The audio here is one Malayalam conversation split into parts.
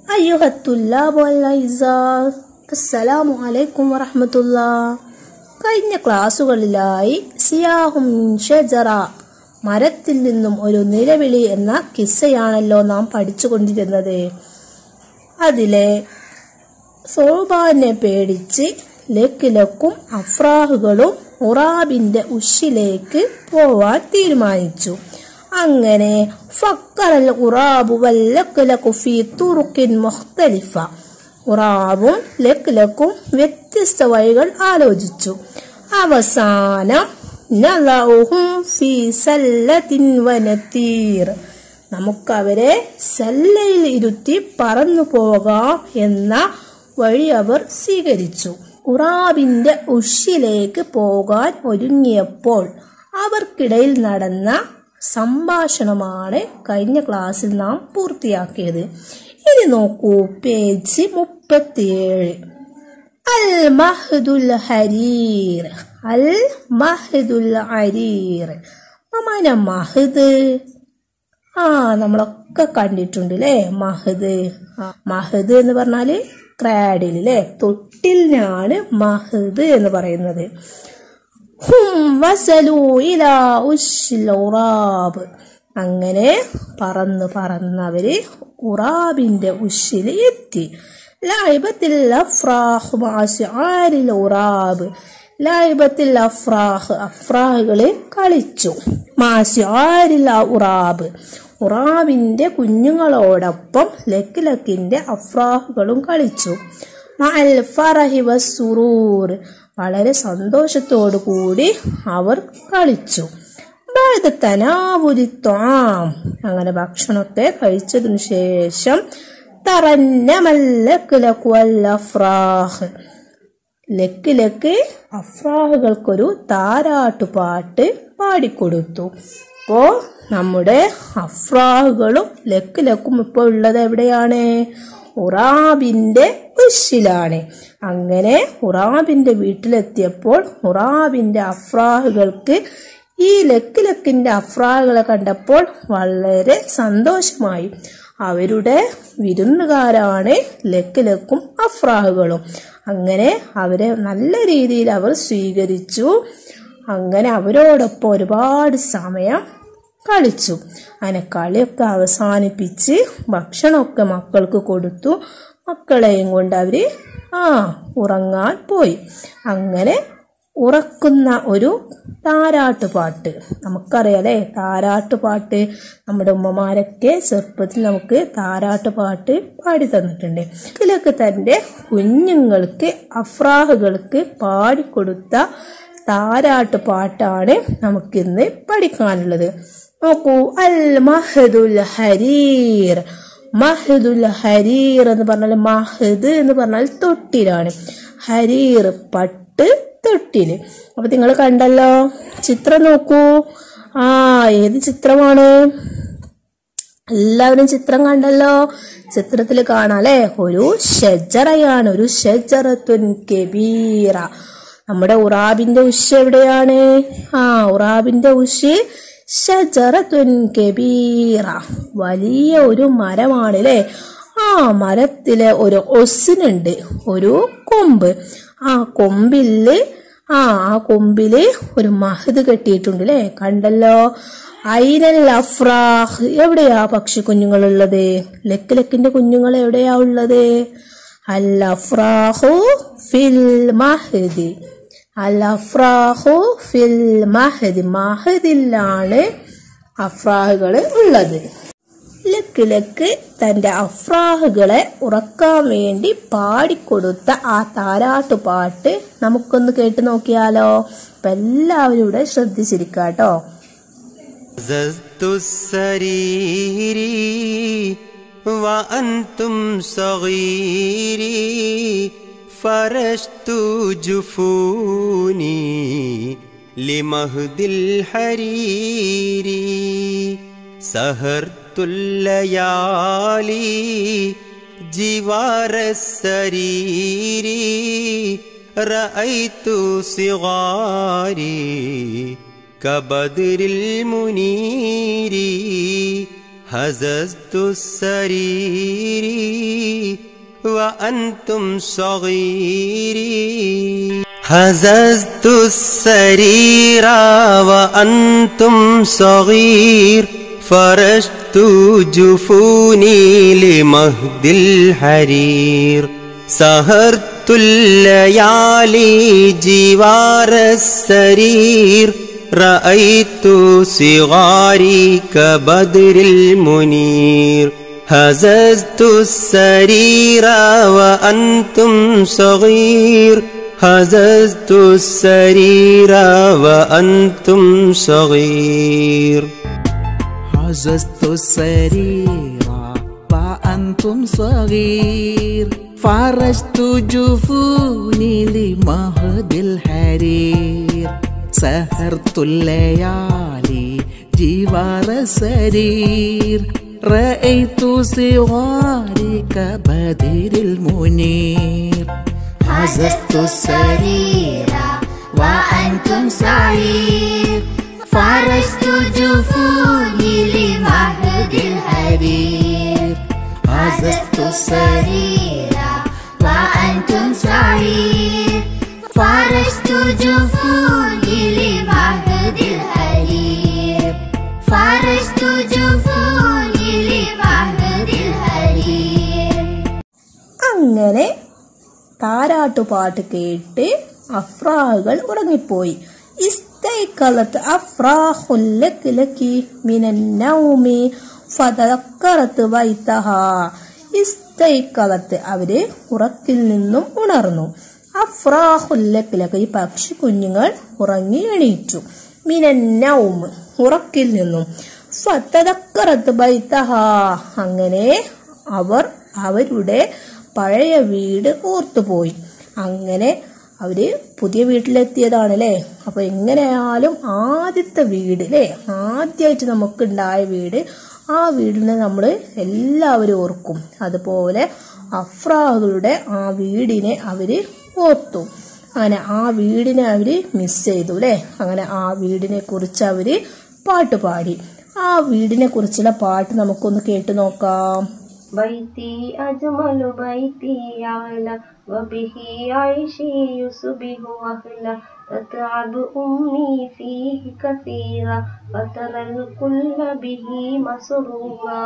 أيها الطلاب والأعزاء السلام عليكم ورحمة الله കഴിഞ്ഞ ക്ലാസ്സുകളിലായി സിയാഹും ഷജറ മരത്തിൽ നിന്നും ഒരു നിലവിളി എന്ന കിസ്സയാണല്ലോ നാം പഠിച്ചുകൊണ്ടിരുന്നത് അതിലെ സോബാനെ പേടിച്ച് ലക്കിലക്കും അഫ്രാഹുകളും ഉറാബിന്റെ ഉഷിലേക്ക് പോവാൻ തീരുമാനിച്ചു അങ്ങനെ ഫക്കറൽ ഉറാബു വല്ലക്കിലക്കു ഫീ തുറുക്കിൻ മുഖ്തലിഫ ഉറാബും ലക്കിലക്കും വ്യത്യസ്ത വഴികൾ ആലോചിച്ചു അവസാനം നളഉഹും ഫീ സല്ലത്തിൻ വനത്തീർ നമുക്കവരെ സല്ലയിൽ ഇരുത്തി പറന്നു പോകാം എന്ന വഴി അവർ സ്വീകരിച്ചു ഉറാബിന്റെ ഉഷിലേക്ക് പോകാൻ ഒരുങ്ങിയപ്പോൾ അവർക്കിടയിൽ നടന്ന സംഭാഷണമാണ് കഴിഞ്ഞ ക്ലാസ്സിൽ നാം പൂർത്തിയാക്കിയത് ഇനി നോക്കൂ പേജ് മുപ്പത്തിയേഴ് അൽ മഹദുൽ ഹരീർ അൽ മഹദുൽ ഹരീർ മമാന മഹദ് ആ നമ്മളൊക്കെ കണ്ടിട്ടുണ്ട് അല്ലേ മഹദ് ആ, മഹദ് എന്ന് പറഞ്ഞാല് ക്രാഡിൽ അല്ലേ തൊട്ടിലിനാണ് മഹദ് എന്ന് പറയുന്നത് ഹും വസലു ഇലാ ഉശ്ശിൽ ഉറാബ് അങ്ങനെ പറന്ന് പറന്നവര് ഉറാബിന്റെ ഉഷിൽ എത്തി ലായിബത്തിൽ അഫ്രാഹ് മാസിആരിൽ ഉറാബ് ലായിബത്തിൽ അഫ്രാഹ് അഫ്രാഹുകള് കളിച്ചു മാസിആരിൽ ഉറാബ് ഉറാബിന്റെ കുഞ്ഞുങ്ങളോടൊപ്പം ലക്ക് ലക്കിന്റെ അഫ്രാഹുകളും കളിച്ചു മഅൽ ഫറഹി വസ്സുറൂർ വളരെ സന്തോഷത്തോടു കൂടി അവർ കളിച്ചു ബഅദ തനാവുലി ത്വാം അങ്ങനെ ഭക്ഷണത്തെ കഴിച്ചതിനു ശേഷം തറന്നമല്ലക്കുലക്കുവല്ലഫ്രാഹ് ലക്ക് ലക്ക് അഫ്രാഹുകൾക്കൊരു താരാട്ടുപാട്ട് പാടിക്കൊടുത്തു അപ്പോ നമ്മുടെ അഫ്രാഹുകളും ലക്ക് ലക്കും ഇപ്പോൾ ഉള്ളത് എവിടെയാണ് ഉറാബിന്റെ ഉഷിലാണ് അങ്ങനെ ഉറാബിന്റെ വീട്ടിലെത്തിയപ്പോൾ ഉറാബിന്റെ അഫ്രാഹുകൾക്ക് ഈ ലക്ക് ലക്കിന്റെ അഫ്രാഹുകളെ കണ്ടപ്പോൾ വളരെ സന്തോഷമായി അവരുടെ വിരുന്നുകാരാണ് ലക്ക് ലക്കും അഫ്രാഹുകളും അങ്ങനെ അവരെ നല്ല രീതിയിൽ അവർ സ്വീകരിച്ചു അങ്ങനെ അവരോടൊപ്പം ഒരുപാട് സമയം കളിച്ചു അങ്ങനെ കളിയൊക്കെ അവസാനിപ്പിച്ച് ഭക്ഷണമൊക്കെ മക്കൾക്ക് കൊടുത്തു മക്കളെയും കൊണ്ട് അവര് ആ ഉറങ്ങാൻ പോയി അങ്ങനെ ഉറക്കുന്ന ഒരു താരാട്ടുപാട്ട് നമുക്കറിയാലേ താരാട്ടുപാട്ട് നമ്മുടെ ഉമ്മമാരൊക്കെ ചെറുപ്പത്തിൽ നമുക്ക് താരാട്ടുപാട്ട് പാടി തന്നിട്ടുണ്ട് ഇതിലൊക്കെ തന്റെ കുഞ്ഞുങ്ങൾക്ക് അഫ്രാഹുകൾക്ക് പാടിക്കൊടുത്ത താരാട്ട് പാട്ടാണ് നമുക്കിന്ന് പഠിക്കാനുള്ളത് നോക്കൂ അൽ മഹദുൽ ഹരീർ മഹദുൽ ഹരീർ എന്ന് പറഞ്ഞാൽ മഹദ് എന്ന് പറഞ്ഞാൽ തൊട്ടിലാണ് ഹരീർ പട്ട് തൊട്ടില് അപ്പൊ നിങ്ങൾ കണ്ടല്ലോ ചിത്രം നോക്കൂ ആ ഏത് ചിത്രമാണ് എല്ലാവരും ചിത്രം കണ്ടല്ലോ ചിത്രത്തിൽ കാണാം അല്ലെ ഒരു ഷജറയാണ് ഒരു ഷജറത്തുൻ കബീറ നമ്മുടെ ഉറാബിന്റെ ഉഷ എവിടെയാണ് ആ ഉറാബിന്റെ ഉഷ് ഷജറത്തുൻ കബീറ വലിയ ഒരു മരമാണ് അല്ലേ ആ മരത്തിലെ ഒരു ഒസിനുണ്ട് ഒരു കൊമ്പ് ആ കൊമ്പില് ആ ആ കൊമ്പില് ഒരു മഹദ് കെട്ടിയിട്ടുണ്ട് അല്ലേ കണ്ടല്ലോ ഐനൽ അഫ്രാഹ് എവിടെയാ പക്ഷി കുഞ്ഞുങ്ങളുള്ളത് ലക്ക് ലക്കിന്റെ കുഞ്ഞുങ്ങൾ എവിടെയാ ഉള്ളത് അൽ അഫ്രാഹു ഫിൽ മഹദി അൽ അഫ്രാഹു ഫിൽ മഹദി മഹദിലാണ് അഫ്രാഹുകൾ ഉള്ളത് ലക്ക് ലക്ക് തന്റെ അഫ്രാഹുകളെ ഉറക്കാൻ വേണ്ടി പാടിക്കൊടുത്ത ആ താരാട്ടു പാട്ട് നമുക്കൊന്ന് കേട്ട് നോക്കിയാലോ അപ്പൊ എല്ലാവരും ഇവിടെ ശ്രദ്ധിച്ചിരിക്കാട്ടോ ززت السرير وأنتم صغيري فرشت جفوني لمهد الحرير سهرت الليالي جوار السرير رأيت صغاري كبدر المنير هززت السرير وأنتم صغيري هززت السرير وأنتم صغير فرشت جفوني لمهد الحرير سهرت الليالي جوار السرير رأيت صغاري كبدر المنير هززت السرير وأنتم صغير هززت السرير وأنتم صغير هززت السرير وأنتم صغير فرشت جفوني لمهد الحرير سهرت الليالي جوار السرير رأيت صغاري كبدر المنير هززت السرير وأنتم صغير فرشت جفوني لمهد الحرير هززت السرير وأنتم صغير فرشت جفوني لمهد الحرير فرشت جفوني لمهد الحرير അങ്ങനെ താരാട്ടുപാട്ട് കേട്ട് അഫ്രാഹുകൾ ഉറങ്ങിപ്പോയി ഇസ്തൈക്കലത്ത് അഫ്രാഹുല്ലക്ക് ലക്കി മിനന്നൗമി ഫതക്കറത്ത് വൈത്തഹ ഇസ്തൈക്കലത്ത് അവര് ഉറക്കിൽ നിന്നും ഉണർന്നു അഫ്രാഹുല്ലക്കിലൊക്കെ ഈ പക്ഷി കുഞ്ഞുങ്ങൾ ഉറങ്ങി എണീറ്റു മിനന്നൗമ് ഉറക്കിൽ നിന്നും ഫതക്കറത്ത് ബൈത്തഹ അങ്ങനെ അവർ അവരുടെ പഴയ വീട് ഓർത്തുപോയി അങ്ങനെ അവര് പുതിയ വീട്ടിലെത്തിയതാണ് അല്ലേ അപ്പൊ എങ്ങനെയായാലും ആദ്യത്തെ വീട് അല്ലേ ആദ്യമായിട്ട് നമുക്കുണ്ടായ വീട് ആ വീടിനെ നമ്മൾ എല്ലാവരും ഓർക്കും അതുപോലെ അഫ്രാഹുകളുടെ ആ വീടിനെ അവര് ഓർത്തു അങ്ങനെ ആ വീടിനെ അവര് മിസ് ചെയ്തു അല്ലേ അങ്ങനെ ആ വീടിനെ കുറിച്ച് അവര് പാട്ട് പാടി ആ വീടിനെ കുറിച്ചുള്ള പാട്ട് നമുക്കൊന്ന് കേട്ടു നോക്കാം بيتي أجمل بيتي أعلى وبه عيشي يصبح أهلا تتعب أمي فيه كثيرا فترى الكل به مسرورا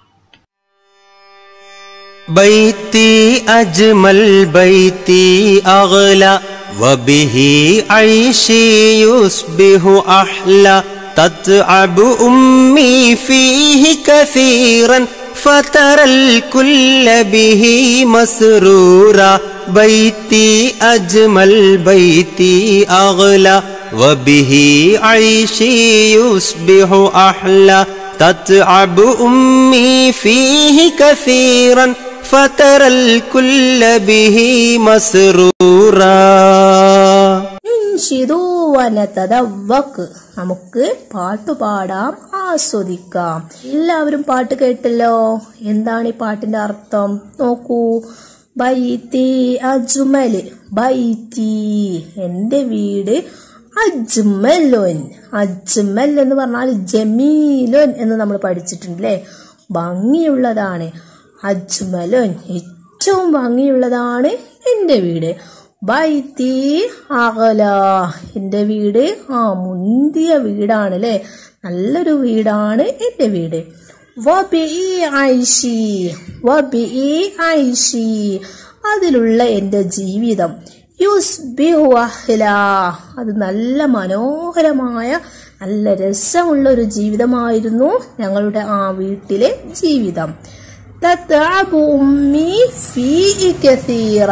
بيتي أجمل بيتي أغلى وبه عيشي يصبح أحلى تتعب أمي فيه كثيرا فترى الكل به مسرورا بيتي أجمل بيتي أغلى وبه عيشي يصبح أحلى تتعب أمي فيه كثيرا فترى الكل به مسرورا ിതവക്ക് നമുക്ക് പാട്ട് പാടാം ആസ്വദിക്കാം എല്ലാവരും പാട്ട് കേട്ടല്ലോ എന്താണ് ഈ പാട്ടിന്റെ അർത്ഥം നോക്കൂ ബൈത്തി അജ്മല് ബൈത്തി എന്റെ വീട് അജ്മലോൻ അജ്മൽ എന്ന് പറഞ്ഞാൽ ജമീലോൻ എന്ന് നമ്മൾ പഠിച്ചിട്ടുണ്ട് അല്ലേ ഭംഗിയുള്ളതാണ് അജ്മലോൻ ഏറ്റവും ഭംഗിയുള്ളതാണ് എന്റെ വീട് ബൈത്തി അകല എന്റെ വീട് ആ മുന്തിയ വീടാണ് അല്ലേ നല്ലൊരു വീടാണ് എന്റെ വീട് വബി ഐഷി വബി ഐഷി അതിലുള്ള എന്റെ ജീവിതം യുസ്ബിഹു അഹ്ല അത് നല്ല മനോഹരമായ നല്ല രസമുള്ള ഒരു ജീവിതമായിരുന്നു ഞങ്ങളുടെ ആ വീട്ടിലെ ജീവിതം തത്അബു ഉമ്മി ഫീ കസീറ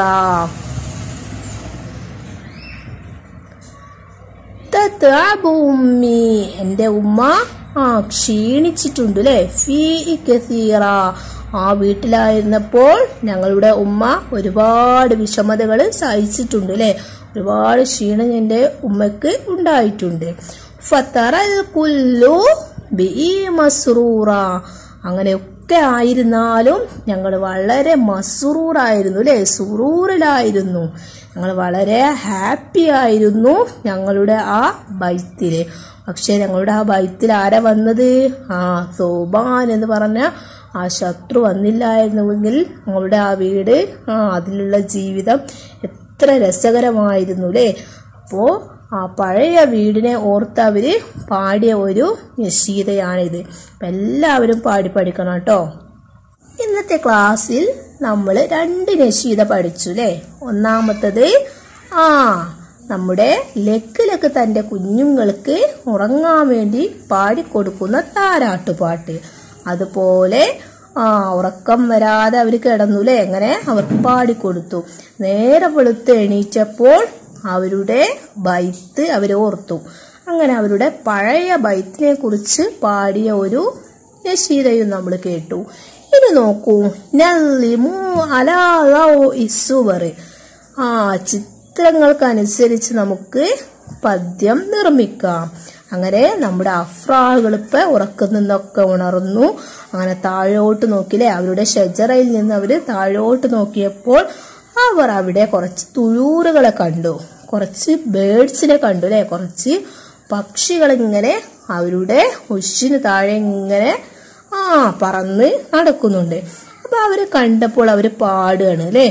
തത്അബു ഉമ്മി എന്റെ ഉമ്മ ആ ക്ഷീണിച്ചിട്ടുണ്ട് അല്ലേ ഫീ കസീറ ആ വീട്ടിലായിരുന്നപ്പോൾ ഞങ്ങളുടെ ഉമ്മ ഒരുപാട് വിഷമതകൾ സഹിച്ചിട്ടുണ്ട് അല്ലേ ഒരുപാട് ക്ഷീണം എൻ്റെ ഉമ്മക്ക് ഉണ്ടായിട്ടുണ്ട് ഫത്തറൽ കുല്ലു ബി മസ്റൂറ അങ്ങനെയൊക്കെ ആയിരുന്നാലും ഞങ്ങൾ വളരെ മസ്റൂറായിരുന്നു അല്ലേ സുറൂറിലായിരുന്നു ഞങ്ങൾ വളരെ ഹാപ്പി ആയിരുന്നു ഞങ്ങളുടെ ആ ബൈത്തില് പക്ഷെ ഞങ്ങളുടെ ആ ബൈത്തിൽ ആരാ വന്നത് ആ സോബാൻ എന്ന് പറഞ്ഞ ആ ശത്രു വന്നില്ലായിരുന്നുവെങ്കിൽ ഞങ്ങളുടെ ആ വീട് ആ അതിലുള്ള ജീവിതം എത്ര രസകരമായിരുന്നു അല്ലേ അപ്പോ ആ പഴയ വീടിനെ ഓർത്ത് അവര് പാടിയ ഒരു നിശീതയാണിത് അപ്പം എല്ലാവരും പാടി പഠിക്കണം കേട്ടോ ഇന്നത്തെ ക്ലാസ്സിൽ നമ്മൾ രണ്ട് നശീത പഠിച്ചു അല്ലേ ഒന്നാമത്തത് ആ നമ്മുടെ ലക്ക് ലക്ക് തൻ്റെ കുഞ്ഞുങ്ങൾക്ക് ഉറങ്ങാൻ വേണ്ടി പാടിക്കൊടുക്കുന്ന താരാട്ടുപാട്ട് അതുപോലെ ആ ഉറക്കം വരാതെ അവർ കിടന്നുല്ലേ എങ്ങനെ അവർക്ക് പാടിക്കൊടുത്തു നേരെ വെളുത്ത് എണീറ്റപ്പോൾ അവരുടെ ബൈത്ത് അവർ ഓർത്തു അങ്ങനെ അവരുടെ പഴയ ബൈത്തിനെ കുറിച്ച് പാടിയ ഒരു നശീതയും നമ്മൾ കേട്ടു ഇനി നോക്കൂ നല്ലിമു അലാ ഇസുവർ ആ ചിത്രങ്ങൾക്കനുസരിച്ച് നമുക്ക് പദ്യം നിർമ്മിക്കാം അങ്ങനെ നമ്മുടെ അഫ്രാളുകൾ ഇപ്പൊ ഉറക്കം നിന്നൊക്കെ ഉണർന്നു അങ്ങനെ താഴോട്ട് നോക്കില്ലേ അവരുടെ ഷെജറയിൽ നിന്ന് അവര് താഴോട്ട് നോക്കിയപ്പോൾ അവർ അവിടെ കുറച്ച് തുഴൂറുകളെ കണ്ടു കുറച്ച് ബേഡ്സിനെ കണ്ടു അല്ലെ കുറച്ച് പക്ഷികളിങ്ങനെ അവരുടെ ഉഷിന് താഴെ ഇങ്ങനെ ആ പറന്ന് നടക്കുന്നുണ്ട് അപ്പൊ അവര് കണ്ടപ്പോൾ അവര് പാടുകയാണ് അല്ലേ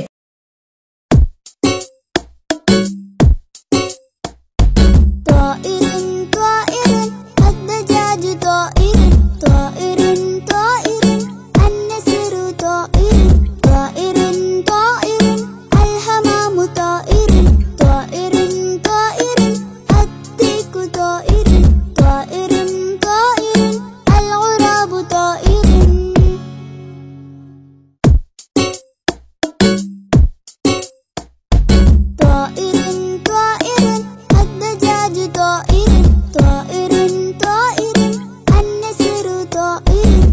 طائر طائر الدجاج طائر طائر طائر النسر طائر طائر طائر الحمام طائر طائر طائر الديك طائر طائر طائر الغراب طائر طائر طائر الدجاج طائر طائر طائر النسر طائر